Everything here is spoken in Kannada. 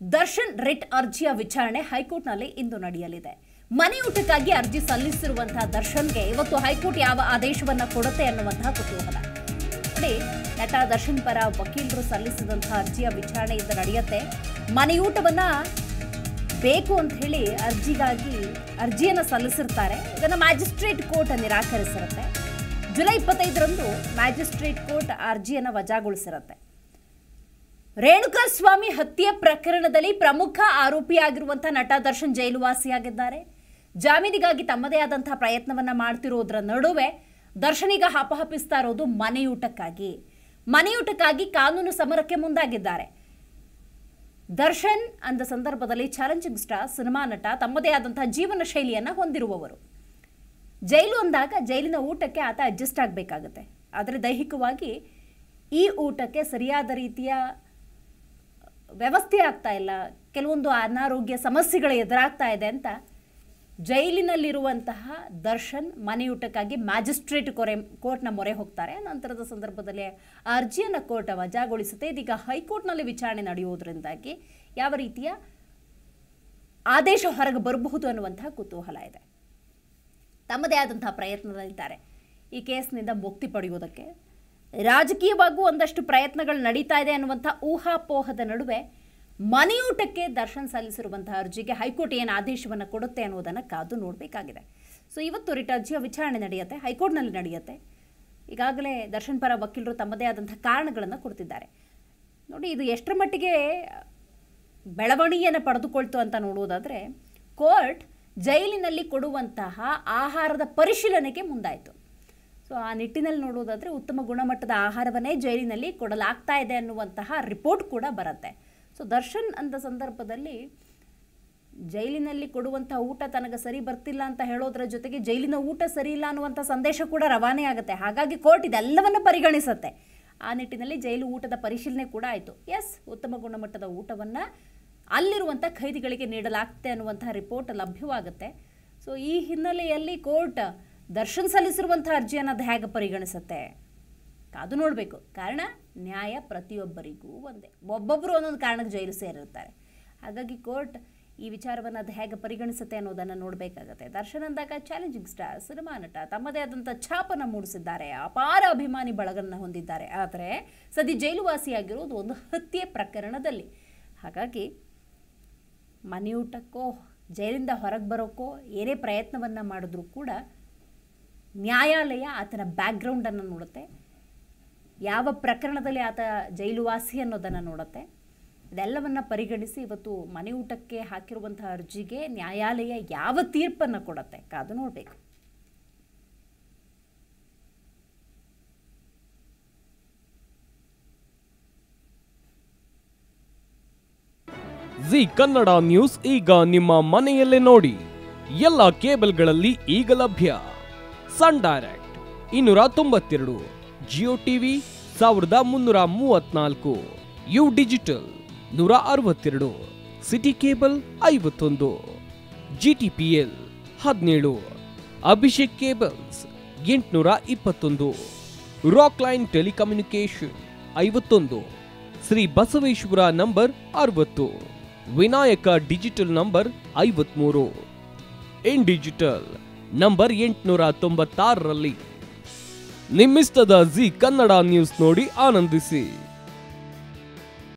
ದರ್ಶನ್ ರಿಟ್ ಅರ್ಜಿಯ ವಿಚಾರಣೆ ಹೈಕೋರ್ಟ್ನಲ್ಲಿ ಇಂದು ನಡೆಯಲಿದೆ ಮನೆಯೂಟಕ್ಕಾಗಿ ಅರ್ಜಿ ಸಲ್ಲಿಸಿರುವಂತಹ ದರ್ಶನ್ಗೆ ಇವತ್ತು ಹೈಕೋರ್ಟ್ ಯಾವ ಆದೇಶವನ್ನ ಕೊಡುತ್ತೆ ಅನ್ನುವಂತಹ ಕುತೂಹಲ ನೋಡಿ ನಟ ದರ್ಶನ್ ಪರ ವಕೀಲರು ಸಲ್ಲಿಸಿದಂತಹ ಅರ್ಜಿಯ ವಿಚಾರಣೆ ಇಂದು ನಡೆಯುತ್ತೆ ಮನೆಯೂಟವನ್ನ ಬೇಕು ಅಂತ ಹೇಳಿ ಅರ್ಜಿಗಾಗಿ ಅರ್ಜಿಯನ್ನು ಸಲ್ಲಿಸಿರ್ತಾರೆ ಇದನ್ನು ಮ್ಯಾಜಿಸ್ಟ್ರೇಟ್ ಕೋರ್ಟ್ ನಿರಾಕರಿಸಿರುತ್ತೆ ಜುಲೈ ಇಪ್ಪತ್ತೈದರಂದು ಮ್ಯಾಜಿಸ್ಟ್ರೇಟ್ ಕೋರ್ಟ್ ಅರ್ಜಿಯನ್ನು ವಜಾಗೊಳಿಸಿರುತ್ತೆ ರೇಣುಕಾ ಸ್ವಾಮಿ ಹತ್ಯೆ ಪ್ರಕರಣದಲ್ಲಿ ಪ್ರಮುಖ ಆರೋಪಿಯಾಗಿರುವಂತಹ ನಟ ದರ್ಶನ್ ಜೈಲುವಾಸಿಯಾಗಿದ್ದಾರೆ ಜಾಮೀನಿಗಾಗಿ ತಮ್ಮದೇ ಆದಂತಹ ಪ್ರಯತ್ನವನ್ನ ಮಾಡ್ತಿರೋದ್ರ ನಡುವೆ ದರ್ಶನಿಗ ಹಪಹಪಿಸ್ತಾ ಇರೋದು ಮನೆಯೂಟಕ್ಕಾಗಿ ಮನೆಯೂಟಕ್ಕಾಗಿ ಕಾನೂನು ಸಮರಕ್ಕೆ ಮುಂದಾಗಿದ್ದಾರೆ ದರ್ಶನ್ ಅಂದ ಸಂದರ್ಭದಲ್ಲಿ ಚಾಲೆಂಜಿಂಗ್ ಸ್ಟಾರ್ ಸಿನಿಮಾ ನಟ ತಮ್ಮದೇ ಆದಂತಹ ಜೀವನ ಶೈಲಿಯನ್ನ ಹೊಂದಿರುವವರು ಜೈಲು ಅಂದಾಗ ಜೈಲಿನ ಊಟಕ್ಕೆ ಆತ ಅಡ್ಜಸ್ಟ್ ಆಗಬೇಕಾಗತ್ತೆ ಆದರೆ ದೈಹಿಕವಾಗಿ ಈ ಊಟಕ್ಕೆ ಸರಿಯಾದ ರೀತಿಯ ವ್ಯವಸ್ಥೆ ಆಗ್ತಾ ಇಲ್ಲ ಕೆಲವೊಂದು ಅನಾರೋಗ್ಯ ಸಮಸ್ಯೆಗಳು ಎದುರಾಗ್ತಾ ಇದೆ ಅಂತ ಜೈಲಿನಲ್ಲಿರುವಂತಹ ದರ್ಶನ್ ಮನೆಯೂಟಕ್ಕಾಗಿ ಮ್ಯಾಜಿಸ್ಟ್ರೇಟ್ ಕೊರೆ ಕೋರ್ಟ್ನ ಮೊರೆ ಹೋಗ್ತಾರೆ ನಂತರದ ಸಂದರ್ಭದಲ್ಲಿ ಆ ಅರ್ಜಿಯನ್ನು ಕೋರ್ಟ್ ವಜಾಗೊಳಿಸುತ್ತೆ ಇದೀಗ ಹೈಕೋರ್ಟ್ನಲ್ಲಿ ವಿಚಾರಣೆ ನಡೆಯುವುದರಿಂದಾಗಿ ಯಾವ ರೀತಿಯ ಆದೇಶ ಹೊರಗೆ ಬರಬಹುದು ಅನ್ನುವಂತಹ ಕುತೂಹಲ ಇದೆ ತಮ್ಮದೇ ಆದಂತಹ ಪ್ರಯತ್ನದಲ್ಲಿದ್ದಾರೆ ಈ ಕೇಸ್ನಿಂದ ಮುಕ್ತಿ ಪಡೆಯುವುದಕ್ಕೆ ರಾಜಕೀಯವಾಗೂ ಒಂದಷ್ಟು ಪ್ರಯತ್ನಗಳು ನಡೀತಾ ಇದೆ ಅನ್ನುವಂಥ ಊಹಾಪೋಹದ ನಡುವೆ ಮನೆಯೂಟಕ್ಕೆ ದರ್ಶನ್ ಸಲ್ಲಿಸಿರುವಂತಹ ಅರ್ಜಿಗೆ ಹೈಕೋರ್ಟ್ ಏನು ಆದೇಶವನ್ನು ಕೊಡುತ್ತೆ ಅನ್ನೋದನ್ನು ಕಾದು ನೋಡಬೇಕಾಗಿದೆ ಸೊ ಇವತ್ತು ರಿಟ್ ಅರ್ಜಿಯ ವಿಚಾರಣೆ ನಡೆಯುತ್ತೆ ಹೈಕೋರ್ಟ್ನಲ್ಲಿ ನಡೆಯುತ್ತೆ ಈಗಾಗಲೇ ದರ್ಶನ್ ಪರ ವಕೀಲರು ತಮ್ಮದೇ ಆದಂಥ ಕಾರಣಗಳನ್ನು ಕೊಡ್ತಿದ್ದಾರೆ ನೋಡಿ ಇದು ಎಷ್ಟರ ಮಟ್ಟಿಗೆ ಬೆಳವಣಿಗೆಯನ್ನು ಪಡೆದುಕೊಳ್ತು ಅಂತ ನೋಡುವುದಾದರೆ ಕೋರ್ಟ್ ಜೈಲಿನಲ್ಲಿ ಕೊಡುವಂತಹ ಆಹಾರದ ಪರಿಶೀಲನೆಗೆ ಮುಂದಾಯಿತು ಸೊ ಆ ನಿಟ್ಟಿನಲ್ಲಿ ನೋಡುವುದಾದರೆ ಉತ್ತಮ ಗುಣಮಟ್ಟದ ಆಹಾರವನ್ನೇ ಜೈಲಿನಲ್ಲಿ ಕೊಡಲಾಗ್ತಾ ಇದೆ ಅನ್ನುವಂತಹ ರಿಪೋರ್ಟ್ ಕೂಡ ಬರುತ್ತೆ ಸೊ ದರ್ಶನ್ ಅಂದ ಸಂದರ್ಭದಲ್ಲಿ ಜೈಲಿನಲ್ಲಿ ಕೊಡುವಂತಹ ಊಟ ತನಗೆ ಸರಿ ಬರ್ತಿಲ್ಲ ಅಂತ ಹೇಳೋದ್ರ ಜೊತೆಗೆ ಜೈಲಿನ ಊಟ ಸರಿ ಇಲ್ಲ ಅನ್ನುವಂಥ ಸಂದೇಶ ಕೂಡ ರವಾನೆ ಆಗುತ್ತೆ ಹಾಗಾಗಿ ಕೋರ್ಟ್ ಇದೆಲ್ಲವನ್ನು ಪರಿಗಣಿಸುತ್ತೆ ಆ ನಿಟ್ಟಿನಲ್ಲಿ ಜೈಲು ಊಟದ ಪರಿಶೀಲನೆ ಕೂಡ ಆಯಿತು ಎಸ್ ಉತ್ತಮ ಗುಣಮಟ್ಟದ ಊಟವನ್ನು ಅಲ್ಲಿರುವಂಥ ಖೈದಿಗಳಿಗೆ ನೀಡಲಾಗ್ತೆ ಅನ್ನುವಂತಹ ರಿಪೋರ್ಟ್ ಲಭ್ಯವಾಗುತ್ತೆ ಸೊ ಈ ಹಿನ್ನೆಲೆಯಲ್ಲಿ ಕೋರ್ಟ್ ದರ್ಶನ್ ಸಲ್ಲಿಸಿರುವಂಥ ಅರ್ಜಿಯನ್ನು ಅದು ಹೇಗೆ ಪರಿಗಣಿಸುತ್ತೆ ಕಾದು ನೋಡಬೇಕು ಕಾರಣ ನ್ಯಾಯ ಪ್ರತಿಯೊಬ್ಬರಿಗೂ ಒಂದೇ ಒಬ್ಬೊಬ್ಬರು ಒಂದೊಂದು ಕಾರಣಕ್ಕೆ ಜೈಲು ಸೇರಿರ್ತಾರೆ ಹಾಗಾಗಿ ಕೋರ್ಟ್ ಈ ವಿಚಾರವನ್ನು ಅದು ಹೇಗೆ ಪರಿಗಣಿಸುತ್ತೆ ಅನ್ನೋದನ್ನು ನೋಡಬೇಕಾಗತ್ತೆ ದರ್ಶನ್ ಅಂದಾಗ ಚಾಲೆಂಜಿಂಗ್ ಸ್ಟಾರ್ ಸಿನಿಮಾ ನಟ ತಮ್ಮದೇ ಆದಂಥ ಛಾಪನ್ನು ಮೂಡಿಸಿದ್ದಾರೆ ಅಪಾರ ಅಭಿಮಾನಿ ಬಳಗನ್ನು ಹೊಂದಿದ್ದಾರೆ ಆದರೆ ಸದ್ಯ ಜೈಲುವಾಸಿಯಾಗಿರೋದು ಒಂದು ಹತ್ಯೆ ಪ್ರಕರಣದಲ್ಲಿ ಹಾಗಾಗಿ ಮನೆಯೂಟಕ್ಕೋ ಜೈಲಿಂದ ಹೊರಗೆ ಬರೋಕ್ಕೋ ಏನೇ ಪ್ರಯತ್ನವನ್ನು ಮಾಡಿದ್ರೂ ಕೂಡ ನ್ಯಾಯಾಲಯ ಆತನ ಬ್ಯಾಕ್ಗ್ರೌಂಡನ್ನು ನೋಡುತ್ತೆ ಯಾವ ಪ್ರಕರಣದಲ್ಲಿ ಆತ ಜೈಲುವಾಸಿ ಅನ್ನೋದನ್ನು ನೋಡುತ್ತೆ ಇದೆಲ್ಲವನ್ನು ಪರಿಗಣಿಸಿ ಇವತ್ತು ಮನೆ ಊಟಕ್ಕೆ ಹಾಕಿರುವಂತಹ ಅರ್ಜಿಗೆ ನ್ಯಾಯಾಲಯ ಯಾವ ತೀರ್ಪನ್ನು ಕೊಡುತ್ತೆ ಕಾದು ನೋಡಬೇಕು ಜಿ ಕನ್ನಡ ನ್ಯೂಸ್ ಈಗ ನಿಮ್ಮ ಮನೆಯಲ್ಲೇ ನೋಡಿ ಎಲ್ಲ ಕೇಬಲ್ಗಳಲ್ಲಿ ಈಗ ಲಭ್ಯ ಸನ್ ಡೈರೆಕ್ಟ್ ಇನ್ನೂರ ತೊಂಬತ್ತೆರಡು ಜಿಯೋ ಟಿವಿ ಸಾವಿರದ ಮುನ್ನೂರ ಮೂವತ್ನಾಲ್ಕು ಯು ಡಿಜಿಟಲ್ ನೂರ ಅರವತ್ತೆರಡು ಸಿಟಿ ಕೇಬಲ್ ಐವತ್ತೊಂದು ಜಿ ಟಿ ಪಿ ಎಲ್ ಹದಿನೇಳು ಅಭಿಷೇಕ್ ಕೇಬಲ್ಸ್ ಎಂಟುನೂರ ಇಪ್ಪತ್ತೊಂದು ರಾಕ್ ಲೈನ್ ಟೆಲಿಕಮ್ಯುನಿಕೇಶನ್ ಐವತ್ತೊಂದು ಶ್ರೀ ಬಸವೇಶ್ವರ ನಂಬರ್ ಅರವತ್ತು ವಿನಾಯಕ ಡಿಜಿಟಲ್ ನಂಬರ್ ಐವತ್ಮೂರು ಇನ್ ಡಿಜಿಟಲ್ ನಂಬರ್ ಎಂಟುನೂರ ತೊಂಬತ್ತಾರರಲ್ಲಿ ನಿಮ್ಮಿಸ್ತದ ಜಿ ಕನ್ನಡ ನ್ಯೂಸ್ ನೋಡಿ ಆನಂದಿಸಿ